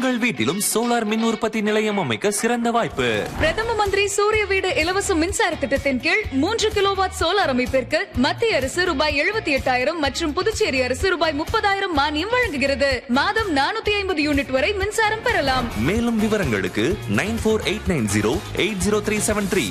உங்கள் வீட்டிலும் சோலார் மின் உற்பத்தி நிலையம் அமைக்க சிறந்த வாய்ப்பு பிரதம மந்திரி சூரிய வீடு இலவச மின்சார திட்டத்தின் கீழ் மூன்று கிலோவாட் சோலார் அமைப்பிற்கு மத்திய அரசு ரூபாய் எழுபத்தி எட்டாயிரம் மற்றும் புதுச்சேரி அரசு ரூபாய் முப்பதாயிரம் மானியம் வழங்குகிறது மாதம் நானூத்தி ஐம்பது யூனிட் வரை மின்சாரம் பெறலாம் மேலும் விவரங்களுக்கு nine four eight nine zero eight zero three seven three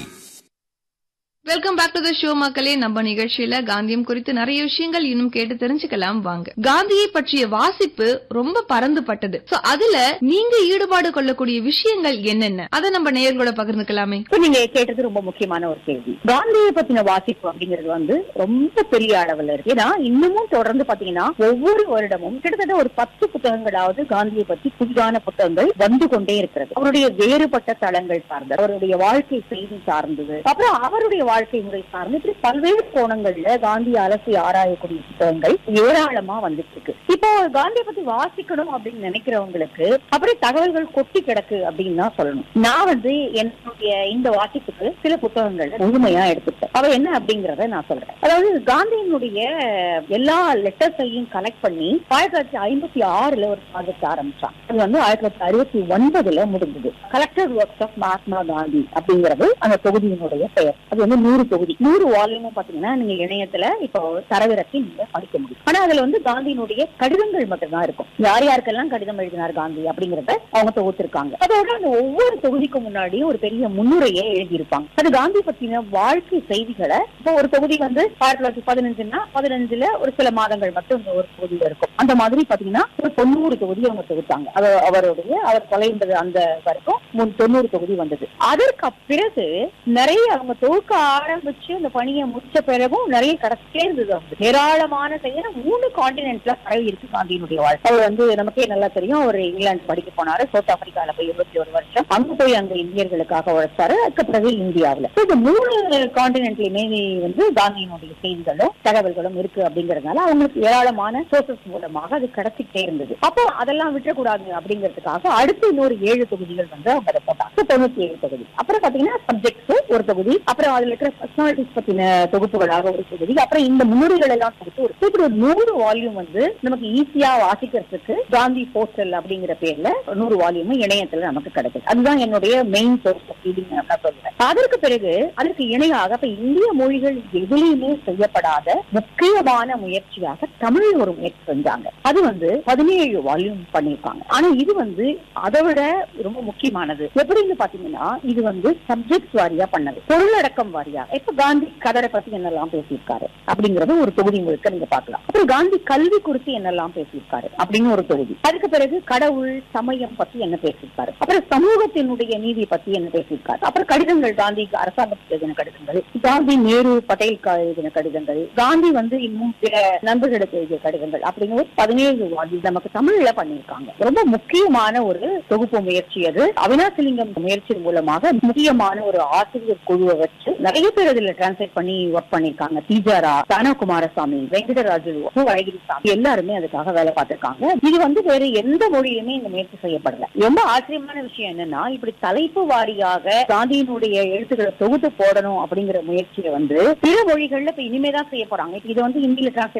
welcome back to the show மக்களே நம்ம நிகழ்ச்சியில காந்தியம் குறித்து நிறைய விஷயங்கள் இன்னும் கேட்டு தெரிஞ்சுக்கலாம் வாங்க காந்தியை பற்றிய வாசிப்பு ரொம்ப பறந்துபட்டது சோ அதுல நீங்க ஈடுபாடு கொள்ளக்கூடிய விஷயங்கள் என்னென்ன அதை நம்ம நேயர்களோட பகிர்ந்துக்கலாமே இப்ப நீங்க கேட்டது ரொம்ப முக்கியமான ஒரு கேள்வி காந்தியை பத்தின வாசிப்பு அப்படிங்கிறது வந்து ரொம்ப பெரிய அளவுல இருக்கு ஏன்னா இன்னமும் தொடர்ந்து பாத்தீங்கன்னா ஒவ்வொரு வருடமும் கிட்டத்தட்ட ஒரு பத்து புத்தகங்களாவது காந்தியை பத்தி புதிதான புத்தகங்கள் வந்து கொண்டே இருக்கிறது அவருடைய வேறுபட்ட தளங்கள் சார்ந்தது அவருடைய வாழ்க்கை செய்தி சார்ந்தது அப்புறம் அவருடைய வாழ்க்கை முறை சார்ந்து இப்படி பல்வேறு கோணங்கள்ல காந்தி அலசி ஆராயக்கூடிய புத்தகங்கள் ஏராளமா வந்துட்டு இருக்கு இப்போ காந்தியை பத்தி வாசிக்கணும் அப்படின்னு நினைக்கிறவங்களுக்கு அப்படியே தகவல்கள் கொட்டி கிடக்கு அப்படின்னு தான் சொல்லணும் நான் வந்து என்னுடைய இந்த வாசிப்புக்கு சில புத்தகங்கள் முழுமையா எடுத்துட்டேன் அவ என்ன அப்படிங்கறத நான் சொல்றேன் அதாவது காந்தியினுடைய எல்லா லெட்டர்ஸையும் கலெக்ட் பண்ணி ஆயிரத்தி தொள்ளாயிரத்தி ஐம்பத்தி ஆறுல ஒரு ப்ராஜெக்ட் ஆரம்பிச்சான் அது வந்து ஆயிரத்தி தொள்ளாயிரத்தி அறுபத்தி ஒன்பதுல முடிஞ்சது collected works of Mahatma Gandhi அப்படிங்கிறது அந்த தொகுதியினுடைய பெயர் அது வந்து நூறு தொகுதி நூறு வால்யூமும் பாத்தீங்கன்னா நீங்க இணையத்துல இப்போ தரவிறக்கி நீங்க படிக்க முடியும் ஆனா அதுல வந்து காந்தியினுடைய கடிதங்கள் மட்டும்தான் இருக்கும் யார் யாருக்கெல்லாம் கடிதம் எழுதினார் காந்தி அப்படிங்கறத அவங்க தொகுத்திருக்காங்க அதோட அந்த ஒவ்வொரு தொகுதிக்கு முன்னாடியும் ஒரு பெரிய முன்னுரையை எழுதியிருப்பாங்க அது காந்தி பத்தின வாழ்க்கை செய்திகளை இப்போ ஒரு தொகுதி வந்து ஆயிரத்தி தொள்ளாயிரத்தி பதினஞ்சுன்னா பதினஞ்சுல ஒரு சில மாதங்கள் மட்டும் இந்த ஒரு தொகுதியில இருக்கும் அந்த மாதிரி பாத்தீங்கன்னா ஒரு தொண்ணூறு தொகுதி அவங்க தொகுத்தாங்க அது அவருடைய அவர் தொலைந்தது அந்த வரைக்கும் முன் தொண்ணூறு தொகுதி வந்தது அதற்கு பிறகு நிறைய அவங்க தொகுக்க ஆரம்பிச்சு அந்த பணியை முடிச்ச பிறகும் நிறைய கிடைச்சிட்டே இருந்தது அவங்க ஏராளமான செய்ய மூணு காண்டினென்ட்ல பரவி இருக்கு காந்தியினுடைய வாழ்க்கை அவர் வந்து நமக்கே நல்லா தெரியும் அவர் இங்கிலாந்து படிக்க போனாரு சவுத் ஆப்பிரிக்கால போய் இருபத்தி ஒரு வருஷம் அங்க போய் அங்க இந்தியர்களுக்காக உழைச்சாரு அதுக்கு பிறகு இந்தியாவுல So, இந்த மூணு காண்டினென்ட்லயுமே வந்து காந்தியினுடைய செய்திகளும் தகவல்களும் இருக்கு அப்படிங்கறதுனால அவங்களுக்கு ஏராளமான சோர்சஸ் மூலமாக அது கிடைச்சிட்டே இருந்தது அப்போ அதெல்லாம் விட்டுறக்கூடாது அப்படிங்கிறதுக்காக அடுத்து இன்னொரு ஏழு தொகுதிகள் வந்து அவங்க அதை போட்டாங்க So, தொண்ணூத்தி ஏழு தொகுதி அப்புறம் பாத்தீங்கன்னா சப்ஜெக்ட்ஸ் ஒரு தொகுதி அப்புறம் அதுல இருக்கிற பர்சனாலிட்டிஸ் பத்தின தொகுப்புகளாக ஒரு தொகுதி அப்புறம் இந்த முன்னுரைகள் எல்லாம் தொகுத்து ஒரு இப்படி ஒரு நூறு வால்யூம் வந்து நமக்கு ஈஸியா வாசிக்கிறதுக்கு காந்தி போஸ்டல் அப்படிங்கிற பேர்ல நூறு வால்யூம் இணையத்துல நமக்கு கிடைக்குது அதுதான் என்னுடைய மெயின் சோர்ஸ் ஆஃப் ரீடிங் நான் சொல்றேன் அதற்கு பிறகு அதற்கு இணையாக இப்ப இந்திய மொழிகள் எதுலையுமே செய்யப்படாத முக்கியமான முயற்சியாக தமிழ் ஒரு முயற்சி செஞ்சாங்க அது வந்து பதினேழு வால்யூம் பண்ணிருக்காங்க ஆனா இது வந்து அதை விட ரொம்ப முக்கியமானது எப்படின்னு பாத்தீங்கன்னா இது வந்து சப்ஜெக்ட் வாரியா பண்ணது பொருளடக்கம் வாரியா இப்ப காந்தி கதரை பத்தி என்னெல்லாம் பேசியிருக்காரு அப்படிங்கறது ஒரு தொகுதி முழுக்க நீங்க பார்க்கலாம் அப்புறம் காந்தி கல்வி குறித்து என்னெல்லாம் பேசியிருக்காரு அப்படின்னு ஒரு தொகுதி அதுக்கு பிறகு கடவுள் சமயம் பத்தி என்ன பேசியிருக்காரு அப்புறம் சமூகத்தினுடைய நீதி பத்தி என்ன பேசியிருக்காரு அப்புறம் கடிதங்கள் காந்திக்கு அரசாங்கத்துக்கு எழுதின கடிதங்கள் காந்தி நேரு பட்டேலுக்கு எழுதின கடிதங்கள் காந்தி வந்து இன்னும் பிற நண்பர்களுக்கு எழுதிய கடிதங்கள் அப்படின்னு ஒரு பதினேழு வாதி நமக்கு தமிழ்ல பண்ணியிருக்காங்க ரொம்ப முக்கியமான ஒரு தொகுப்பு முயற்சி அது அவினாசிலிங்கம் முயற்சி மூலமாக முக்கியமான ஒரு ஆசிரியர் குழுவை வச்சு நிறைய பேர் இதுல டிரான்ஸ்லேட் பண்ணி ஒர்க் பண்ணிருக்காங்க தீஜாரா தானா குமாரசாமி வெங்கடராஜு மு. அழகிரிசாமி எல்லாருமே அதுக்காக வேலை பார்த்திருக்காங்க இது வந்து வேற எந்த மொழியிலுமே இந்த முயற்சி செய்யப்படல ரொம்ப ஆச்சரியமான விஷயம் என்னன்னா இப்படி தலைப்பு வாரியாக காந்தியினுடைய எழுத்துக்களை தொகுத்து போடணும் அப்படிங்கிற முயற்சியை வந்து பிற மொழிகள்ல இப்ப இனிமேதான் செய்ய போறாங்க இப்ப இது வந்து ஹிந்தியில டிரான்ஸ்லேட்